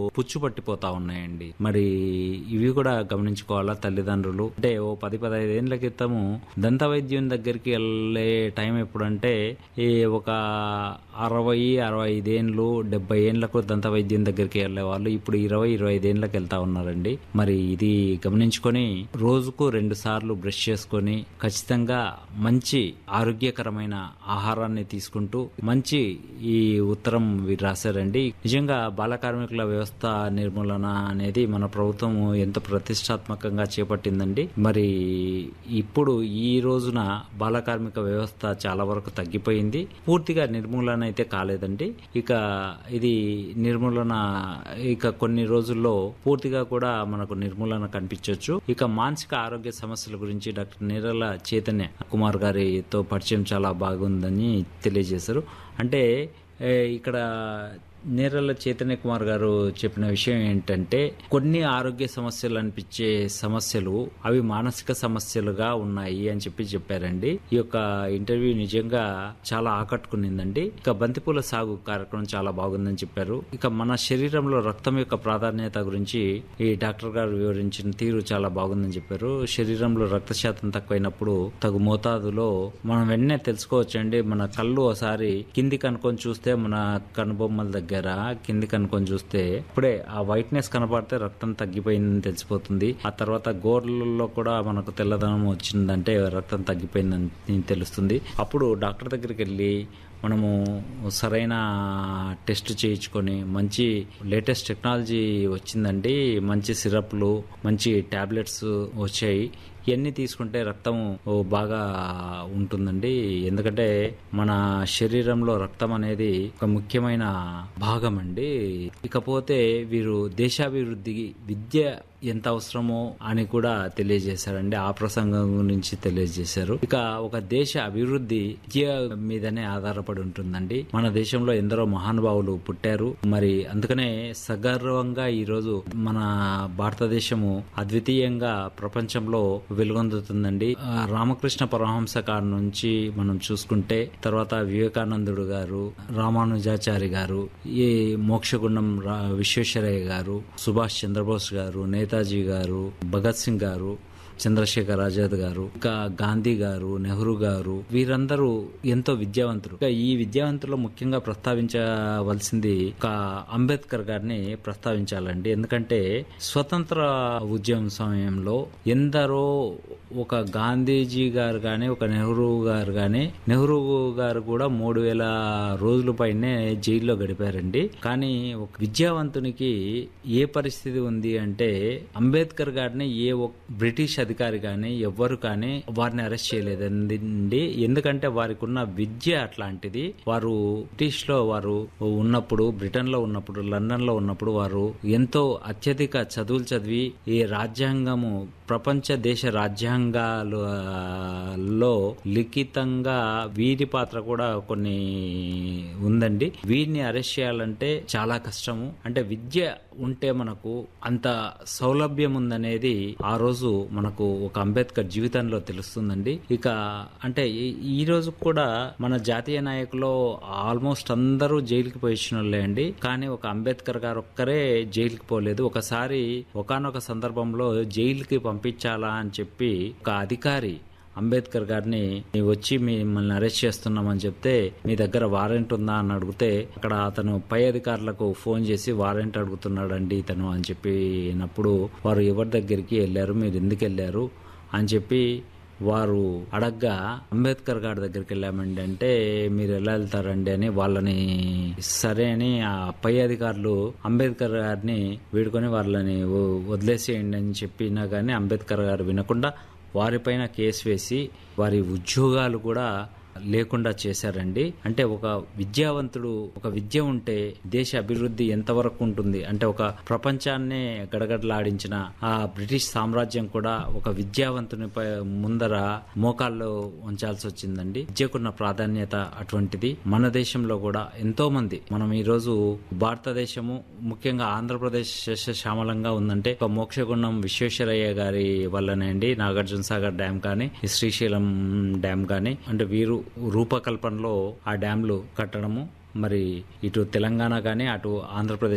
పుచ్చు పట్టిపోతా ఉన్నాయండి మరి ఇవి కూడా గమనించుకోవాలా తల్లిదండ్రులు అంటే ఓ పది పదహైదు ఏళ్ళ క్రితము దంత వైద్యం దగ్గరికి వెళ్ళే టైం ఎప్పుడంటే ఈ ఒక అరవై అరవై ఐదేండ్లు డెబ్బై ఏండ్లకు దంత వైద్యం దగ్గరికి వెళ్ళే వాళ్ళు ఇప్పుడు ఇరవై ఇరవై ఐదేండ్లకు వెళ్తా ఉన్నారండి మరి ఇది గమనించుకొని రోజుకు రెండు సార్లు బ్రష్ చేసుకొని ఖచ్చితంగా మంచి ఆరోగ్యకరమైన ఆహారాన్ని తీసుకుంటూ మంచి ఈ ఉత్తరం వీరు రాశారండి నిజంగా బాల కార్మికుల వ్యవస్థ నిర్మూలన అనేది మన ప్రభుత్వం ఎంతో ప్రతిష్టాత్మకంగా చేపట్టిందండి మరి ఇప్పుడు ఈ రోజున బాల కార్మిక వ్యవస్థ చాలా వరకు తగ్గిపోయింది పూర్తిగా నిర్మూలన అయితే కాలేదండి ఇక ఇది నిర్మూలన ఇక కొన్ని రోజుల్లో పూర్తిగా కూడా మనకు నిర్మూలన కనిపించవచ్చు ఇక మానసిక ఆరోగ్య సమస్యల గురించి డాక్టర్ నీరల చైతన్య కుమార్ గారితో పరిచయం చాలా బాగుందని తెలియజేశారు అంటే ఏ, ఇక్కడ నేరల చైతన్య కుమార్ గారు చెప్పిన విషయం ఏంటంటే కొన్ని ఆరోగ్య సమస్యలు అనిపించే సమస్యలు అవి మానసిక సమస్యలుగా ఉన్నాయి అని చెప్పి చెప్పారండి ఈ యొక్క ఇంటర్వ్యూ నిజంగా చాలా ఆకట్టుకునిందండి ఇక బంతిపూల సాగు కార్యక్రమం చాలా బాగుందని చెప్పారు ఇక మన శరీరంలో రక్తం యొక్క ప్రాధాన్యత గురించి ఈ డాక్టర్ గారు వివరించిన తీరు చాలా బాగుందని చెప్పారు శరీరంలో రక్త శాతం తక్కువైనప్పుడు తగు మోతాదులో మనం వెంటనే తెలుసుకోవచ్చండి మన కళ్ళు ఒకసారి కిందికి అనుకొని చూస్తే మన కనుబొమ్మల దగ్గర కిందికి అనుకొని చూస్తే ఇప్పుడే ఆ వైట్నెస్ కనపడితే రక్తం తగ్గిపోయిందని తెలిసిపోతుంది ఆ తర్వాత గోర్లలో కూడా మనకు తెల్లదనం వచ్చిందంటే రక్తం తగ్గిపోయిందని తెలుస్తుంది అప్పుడు డాక్టర్ దగ్గరికి వెళ్ళి మనము సరైన టెస్ట్ చేయించుకొని మంచి లేటెస్ట్ టెక్నాలజీ వచ్చిందండి మంచి సిరప్లు మంచి టాబ్లెట్స్ వచ్చాయి ఇవన్నీ తీసుకుంటే రక్తం ఓ బాగా ఉంటుందండి ఎందుకంటే మన శరీరంలో రక్తం అనేది ఒక ముఖ్యమైన భాగం అండి ఇకపోతే వీరు దేశాభివృద్ధికి విద్య ఎంత అవసరమో అని కూడా తెలియజేశారండి ఆ ప్రసంగం గురించి తెలియజేశారు ఇక ఒక దేశ అభివృద్ధి విద్య మీదనే ఆధారపడి ఉంటుందండి మన దేశంలో ఎందరో మహానుభావులు పుట్టారు మరి అందుకనే సగర్వంగా ఈ రోజు మన భారతదేశము అద్వితీయంగా ప్రపంచంలో వెలుగొందుతుందండి ఆ, రామకృష్ణ పరమహంస కాడ నుంచి మనం చూసుకుంటే తర్వాత వివేకానందుడు గారు రామానుజాచారి గారు ఈ మోక్షగుండం రా- విశ్వేశ్వరయ్య గారు సుభాష్ చంద్రబోస్ గారు నేతాజీ గారు భగత్ సింగ్ గారు చంద్రశేఖర్ ఆజాద్ గారు ఇంకా గాంధీ గారు నెహ్రూ గారు వీరందరూ ఎంతో విద్యావంతులు ఇక ఈ విద్యావంతులు ముఖ్యంగా ప్రస్తావించవలసింది ఒక అంబేద్కర్ గారిని ప్రస్తావించాలండి ఎందుకంటే స్వతంత్ర ఉద్యమం సమయంలో ఎందరో ఒక గాంధీజీ గారు గాని ఒక నెహ్రూ గారు గాని నెహ్రూ గారు కూడా మూడు వేల రోజుల పైనే జైల్లో గడిపారండి కానీ ఒక విద్యావంతునికి ఏ పరిస్థితి ఉంది అంటే అంబేద్కర్ గారిని ఏ ఒక్- బ్రిటిష్ అధికారి కానీ ఎవ్వరు కానీ వారిని అరెస్ట్ చేయలేదండి ఎందుకంటే వారికి ఉన్న విద్య అట్లాంటిది వారు బ్రిటిష్ లో వారు ఉన్నప్పుడు బ్రిటన్ లో ఉన్నప్పుడు లండన్ లో ఉన్నప్పుడు వారు ఎంతో అత్యధిక చదువులు చదివి ఈ రాజ్యాంగము ప్రపంచ దేశ రాజ్యాంగాలు ఆ, లో లిఖితంగా వీరి పాత్ర కూడా కొన్ని ఉందండి వీరిని అరెస్ట్ చేయాలంటే చాలా కష్టము అంటే విద్య ఉంటే మనకు అంత సౌలభ్యం ఉందనేది ఆ రోజు మనకు ఒక అంబేద్కర్ జీవితంలో తెలుస్తుందండి ఇక అంటే ఈ- ఈ రోజు కూడా మన జాతీయ నాయకులు ఆల్మోస్ట్ అందరూ జైలుకి పోయించిన వాళ్ళే అండి కానీ ఒక అంబేద్కర్ గారు ఒక్కరే జైలుకి పోలేదు ఒకసారి ఒకానొక సందర్భంలో జైలుకి పంపించాలా అని చెప్పి ఒక అధికారి అంబేద్కర్ గారిని "నీ వచ్చి మిమ్మల్ని అరెస్ట్ చేస్తున్నామని చెప్తే మీ దగ్గర వారెంట్ ఉందా అని అడిగితే అక్కడ అతను పై అధికారులకు ఫోన్ చేసి వారెంట్ అడుగుతున్నాడండి ఇతను అని చెప్పినప్పుడు వారు ఎవరి దగ్గరికి వెళ్ళారు మీరు ఎందుకు వెళ్ళారు అని చెప్పి వారు అడగ్గా అంబేద్కర్ గారి దగ్గరికి వెళ్ళామండి అంటే మీరు ఎలా వెళ్తారండి అని వాళ్ళని సరే అని ఆ పై అధికారులు అంబేద్కర్ గారిని వీడుకొని వాళ్ళని వ- వదిలేసేయండి అని చెప్పినా కానీ అంబేద్కర్ గారు వినకుండా వారిపైన కేసు వేసి వారి ఉద్యోగాలు కూడా లేకుండా చేశారండి అంటే ఒక విద్యావంతుడు ఒక విద్య ఉంటే దేశ అభివృద్ధి ఎంతవరకు ఉంటుంది అంటే ఒక ప్రపంచాన్నే గడగడలాడించిన ఆ బ్రిటిష్ సామ్రాజ్యం కూడా ఒక విద్యావంతుని పై ముందర మోకాల్లో ఉంచాల్సి వచ్చిందండి విద్యకున్న ప్రాధాన్యత అటువంటిది మన దేశంలో కూడా ఎంతో మంది మనం ఈ రోజు భారతదేశము ముఖ్యంగా ఆంధ్రప్రదేశ్ శ్యామలంగా ఉందంటే ఒక మోక్షగుండం విశ్వేశ్వరయ్య గారి వల్లనే అండి నాగార్జున సాగర్ డ్యామ్ కానీ ఈ శ్రీశైలం డ్యామ్ కానీ అంటే వీరు రూపకల్పనలో ఆ డ్యాంలు కట్టడము మరి ఇటు తెలంగాణ కానీ అటు ఆంధ్రప్రదేశ్